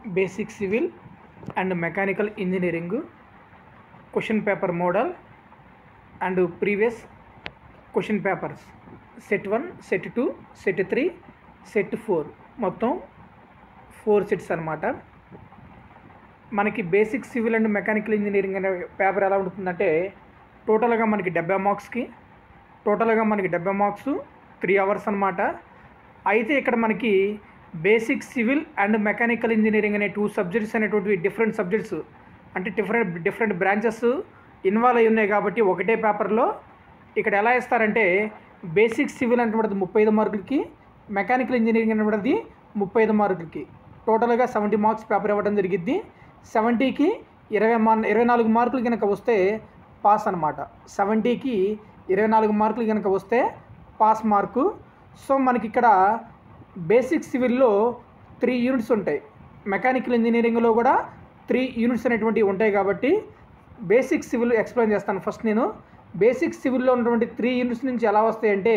basic civil and mechanical engineering question paper model and previous question papers set one set two set three set four మొత్తం four sets అనమాట మనకి basic civil and mechanical engineering అనే paper ఎలా ఉంటుందంటే టోటల్గా మనకి డెబ్బై మార్క్స్కి టోటల్గా మనకి డెబ్బై మార్క్స్ త్రీ అవర్స్ అనమాట అయితే ఇక్కడ మనకి basic civil and mechanical engineering అనే టూ సబ్జెక్ట్స్ అనేటువంటివి డిఫరెంట్ సబ్జెక్ట్స్ అంటే డిఫరెంట్ డిఫరెంట్ బ్రాంచెస్ ఇన్వాల్వ్ అయి ఉన్నాయి కాబట్టి ఒకటే పేపర్లో ఇక్కడ ఎలా ఇస్తారంటే బేసిక్ సివిల్ అనేటువంటిది ముప్పై ఐదు మార్కులకి మెకానికల్ ఇంజనీరింగ్ అనేటువంటిది ముప్పై ఐదు మార్కులకి టోటల్గా సెవెంటీ మార్క్స్ పేపర్ ఇవ్వడం జరిగిద్ది సెవెంటీకి ఇరవై మా ఇరవై నాలుగు మార్కులు కనుక వస్తే పాస్ అనమాట సెవెంటీకి ఇరవై నాలుగు మార్కులు కనుక వస్తే పాస్ మార్కు సో మనకి ఇక్కడ బేసిక్ సివిల్లో త్రీ యూనిట్స్ ఉంటాయి మెకానికల్ ఇంజనీరింగ్లో కూడా త్రీ యూనిట్స్ అనేటువంటివి ఉంటాయి కాబట్టి బేసిక్ సివిల్ ఎక్స్ప్లెయిన్ చేస్తాను ఫస్ట్ నేను బేసిక్ సివిల్లో ఉన్నటువంటి త్రీ యూనిట్స్ నుంచి ఎలా వస్తాయంటే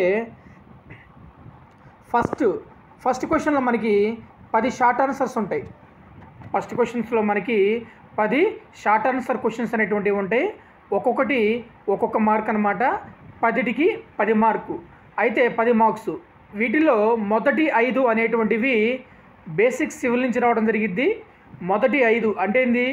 ఫస్ట్ ఫస్ట్ క్వశ్చన్లో మనకి పది షార్ట్ ఆన్సర్స్ ఉంటాయి ఫస్ట్ క్వశ్చన్స్లో మనకి పది షార్ట్ ఆన్సర్ క్వశ్చన్స్ అనేటువంటివి ఉంటాయి ఒక్కొక్కటి ఒక్కొక్క మార్క్ అనమాట పదిటికి పది మార్కు అయితే పది మార్క్స్ వీటిలో మొదటి ఐదు అనేటువంటివి బేసిక్ సివిల్ నుంచి రావడం జరిగిద్ది మొదటి ఐదు అంటే ఏంది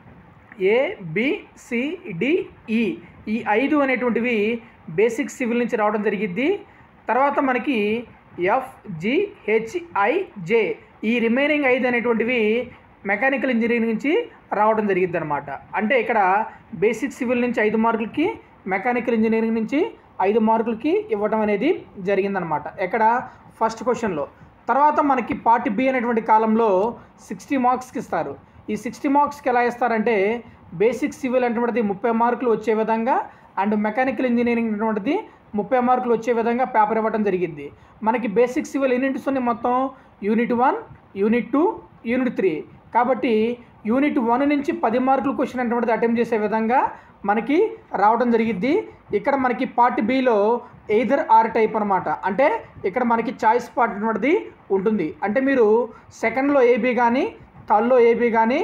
ఏ బి సి డి ఈ ఈ ఐదు అనేటువంటివి బేసిక్ సివిల్ నుంచి రావడం జరిగిద్ది తర్వాత మనకి F G H I J ఈ రిమైనింగ్ ఐదు అనేటువంటివి మెకానికల్ ఇంజనీరింగ్ నుంచి రావడం జరిగిద్ది అనమాట అంటే ఇక్కడ బేసిక్ సివిల్ నుంచి ఐదు మార్కులకి మెకానికల్ ఇంజనీరింగ్ నుంచి ఐదు మార్కులకి ఇవ్వడం అనేది జరిగిందనమాట ఎక్కడ ఫస్ట్ క్వశ్చన్లో తర్వాత మనకి పార్ట్ బి అనేటువంటి కాలంలో సిక్స్టీ మార్క్స్కి ఇస్తారు ఈ సిక్స్టీ మార్క్స్కి ఎలా ఇస్తారంటే బేసిక్ సివిల్ అనేటువంటిది ముప్పై మార్కులు వచ్చే విధంగా అండ్ మెకానికల్ ఇంజనీరింగ్ అనేటువంటిది ముప్పై మార్కులు వచ్చే విధంగా పేపర్ ఇవ్వడం జరిగింది మనకి బేసిక్ సివిల్ యూనిట్స్ ఉన్నాయి మొత్తం unit one unit two unit three కాబట్టి యూనిట్ వన్ నుంచి పది మార్కులు క్వశ్చన్ అనేటువంటిది అటెంప్ట్ చేసే విధంగా మనకి రావడం జరిగిద్ది ఇక్కడ మనకి పార్ట్ బిలో ఎయిదర్ ఆర్ టైప్ అనమాట అంటే ఇక్కడ మనకి చాయిస్ పార్ట్ అనేటువంటిది ఉంటుంది అంటే మీరు సెకండ్లో ఏబీ కానీ థర్డ్లో ఏబీ కానీ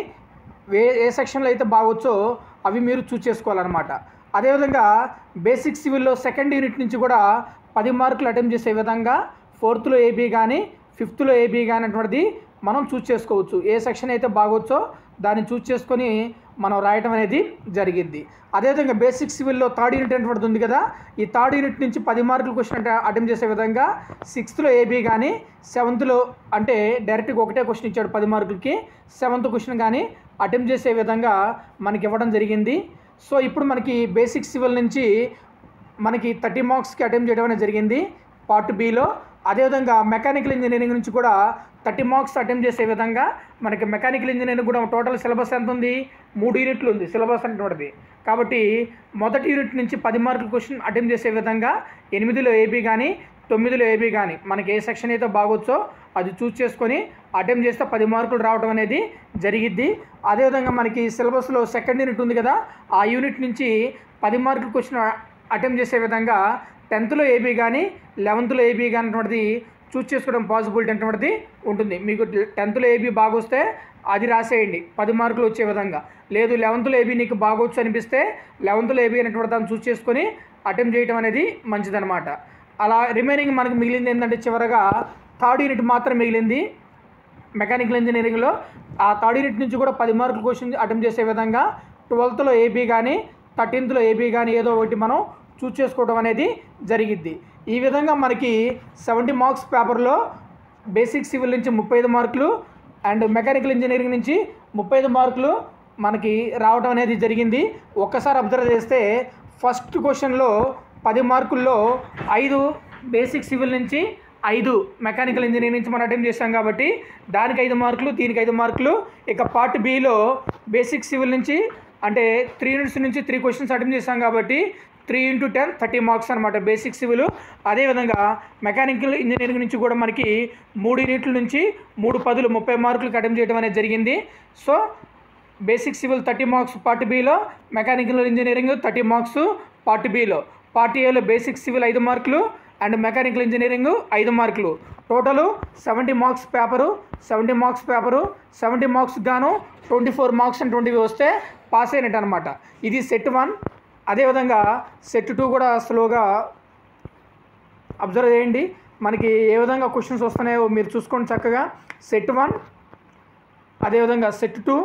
ఏ ఏ సెక్షన్లో అయితే బాగొచ్చో అవి మీరు చూస్ చేసుకోవాలన్నమాట అదేవిధంగా బేసిక్ సివిల్లో సెకండ్ యూనిట్ నుంచి కూడా పది మార్కులు అటెంప్ట్ చేసే విధంగా ఫోర్త్లో ఏబీ కానీ ఫిఫ్త్లో ఏబీ కానీ అటువంటిది మనం చూస్ చేసుకోవచ్చు ఏ సెక్షన్ అయితే బాగొచ్చో దాన్ని చూస్ చేసుకొని మనం రాయటం అనేది జరిగింది అదేవిధంగా బేసిక్ సివిల్లో థర్డ్ యూనిట్ అనేటువంటిది ఉంది కదా ఈ థర్డ్ యూనిట్ నుంచి పది మార్కులు క్వశ్చన్ అంటే అటెంప్ట్ చేసే విధంగా సిక్స్త్లో ఏబీ కానీ సెవెంత్లో అంటే డైరెక్ట్గా ఒకటే క్వశ్చన్ ఇచ్చాడు పది మార్కులకి సెవెంత్ క్వశ్చన్ కానీ అటెంప్ట్ చేసే విధంగా మనకి ఇవ్వడం జరిగింది సో ఇప్పుడు మనకి బేసిక్ సివిల్ నుంచి మనకి థర్టీ మార్క్స్కి అటెంప్ట్ చేయడం అనేది జరిగింది పార్ట్ బిలో అదేవిధంగా మెకానికల్ ఇంజనీరింగ్ నుంచి కూడా థర్టీ మార్క్స్ అటెంప్ట్ చేసే విధంగా మనకి మెకానికల్ ఇంజనీరింగ్ కూడా టోటల్ సిలబస్ ఎంత ఉంది మూడు యూనిట్లు ఉంది సిలబస్ అనేటువంటిది కాబట్టి మొదటి యూనిట్ నుంచి పది మార్కుల క్వశ్చన్ అటెంప్ట్ చేసే విధంగా ఎనిమిదిలో ఏబీ కానీ తొమ్మిదిలో ఏబీ కానీ మనకి ఏ సెక్షన్ అయితే బాగొచ్చో అది చూస్ చేసుకొని అటెంప్ట్ చేస్తే పది మార్కులు రావడం అనేది జరిగిద్ది అదేవిధంగా మనకి సిలబస్లో సెకండ్ యూనిట్ ఉంది కదా ఆ యూనిట్ నుంచి పది మార్కుల క్వశ్చన్ అటెంప్ట్ చేసే విధంగా టెన్త్లో ఏబీ కానీ లెవెన్త్లో ఏబీ కానీ అటువంటిది చూస్ చేసుకోవడం పాసిబిలిటీ అటువంటిది ఉంటుంది మీకు టెన్త్లో ఏబీ బాగొస్తే అది రాసేయండి పది మార్కులు వచ్చే విధంగా లేదు లెవెన్త్లో ఏబీ నీకు బాగొచ్చు అనిపిస్తే లెవెన్త్లో ఏబీ అనేటువంటి దాన్ని చూస్ చేసుకొని అటెంప్ట్ చేయడం అనేది మంచిదన్నమాట అలా రిమైనింగ్ మనకు మిగిలింది ఏంటంటే చివరగా థర్డ్ యూనిట్ మాత్రం మిగిలింది మెకానికల్ ఇంజనీరింగ్లో ఆ థర్డ్ యూనిట్ నుంచి కూడా పది మార్కులు క్వశ్చన్ అటెంప్ట్ చేసే విధంగా ట్వెల్త్లో ఏబీ కానీ థర్టీన్త్లో ఏబీ కానీ ఏదో ఒకటి మనం చూస్ చేసుకోవడం అనేది జరిగిద్ది ఈ విధంగా మనకి సెవెంటీ మార్క్స్ పేపర్లో బేసిక్ సివిల్ నుంచి ముప్పై ఐదు మార్కులు అండ్ మెకానికల్ ఇంజనీరింగ్ నుంచి ముప్పై ఐదు మార్కులు మనకి రావడం అనేది జరిగింది ఒక్కసారి అబ్జర్వ్ చేస్తే ఫస్ట్ క్వశ్చన్లో పది మార్కుల్లో ఐదు బేసిక్ సివిల్ నుంచి ఐదు మెకానికల్ ఇంజనీరింగ్ నుంచి మనం అటెంప్ట్ చేస్తాం కాబట్టి దానికి ఐదు మార్కులు దీనికి ఐదు మార్కులు ఇక పార్ట్ బిలో బేసిక్ సివిల్ నుంచి అంటే త్రీ యూనిట్స్ నుంచి త్రీ క్వశ్చన్స్ అటెంప్ట్ చేస్తాం కాబట్టి three into ten thirty marks అనమాట బేసిక్ సివిల్ అదేవిధంగా మెకానికల్ ఇంజనీరింగ్ నుంచి కూడా మనకి మూడు యూనిట్ల నుంచి మూడు పదులు ముప్పై మార్కులకు అటెంప్ట్ చేయడం అనేది జరిగింది so basic civil thirty marks part బిలో mechanical engineering thirty marks part బిలో పార్ట్ ఏలో బేసిక్ సివిల్ ఐదు మార్కులు అండ్ మెకానికల్ ఇంజనీరింగ్ ఐదు మార్కులు total seventy marks paper seventy marks paper seventy marks గాను twenty four marks and twenty వస్తే pass అయినట్టు అనమాట ఇది సెట్ వన్ అదేవిధంగా సెట్ టూ కూడా స్లోగా అబ్జర్వ్ చేయండి మనకి ఏ విధంగా క్వశ్చన్స్ వస్తున్నాయో మీరు చూసుకోండి చక్కగా సెట్ వన్ అదేవిధంగా సెట్ టూ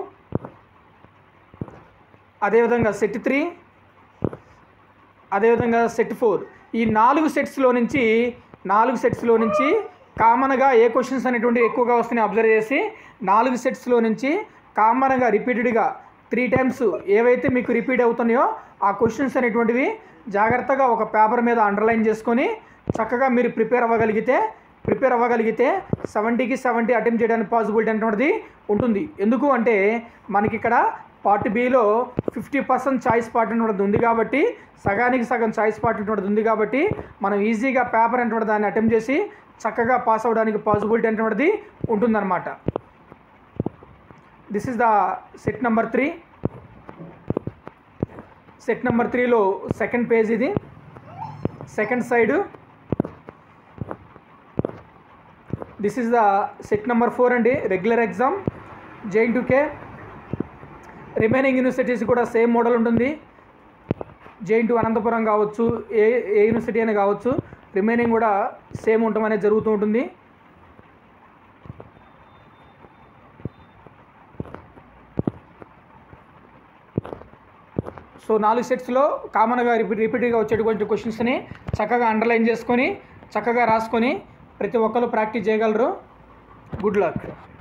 అదేవిధంగా సెట్ త్రీ అదేవిధంగా సెట్ ఫోర్ ఈ నాలుగు సెట్స్లో నుంచి నాలుగు సెట్స్లో నుంచి కామన్గా ఏ క్వశ్చన్స్ అనేటువంటివి ఎక్కువగా వస్తున్నాయి అబ్జర్వ్ చేసి నాలుగు సెట్స్లో నుంచి కామన్గా రిపీటెడ్గా త్రీ టైమ్స్ ఏవైతే మీకు రిపీట్ అవుతున్నాయో ఆ క్వశ్చన్స్ అనేటువంటివి జాగ్రత్తగా ఒక పేపర్ మీద అండర్లైన్ చేసుకొని చక్కగా మీరు ప్రిపేర్ అవ్వగలిగితే ప్రిపేర్ అవ్వగలిగితే సెవెంటీకి సెవెంటీ అటెంప్ట్ చేయడానికి పాసిబిలిటీ అనేటువంటిది ఉంటుంది ఎందుకు అంటే మనకి ఇక్కడ పార్ట్ బిలో ఫిఫ్టీ పర్సెంట్ చాయిస్ పార్ట్ అనేటువంటిది ఉంది కాబట్టి సగానికి సగం చాయిస్ పార్ట్ అనేటువంటిది ఉంది కాబట్టి మనం ఈజీగా పేపర్ అనేటువంటి దాన్ని అటెంప్ట్ చేసి చక్కగా పాస్ అవ్వడానికి పాసిబిలిటీ అనేటువంటిది ఉంటుందన్నమాట this is the set number three set number త్రీలో సెకండ్ పేజ్ ఇది second side this is the set number four అండి రెగ్యులర్ ఎగ్జామ్ జైన్ కే రిమైనింగ్ యూనివర్సిటీస్ కూడా సేమ్ మోడల్ ఉంటుంది జైన్ టు అనంతపురం కావచ్చు ఏ ఏ యూనివర్సిటీ అయినా కావచ్చు రిమైనింగ్ కూడా సేమ్ ఉండటం అనేది జరుగుతూ ఉంటుంది సో నాలుగు సెట్స్లో కామన్గా రిపీట్ రిపీట్గా వచ్చేటువంటి క్వశ్చన్స్ని చక్కగా అండర్లైన్ చేసుకొని చక్కగా రాసుకొని ప్రతి ఒక్కరు ప్రాక్టీస్ చేయగలరు గుడ్ లక్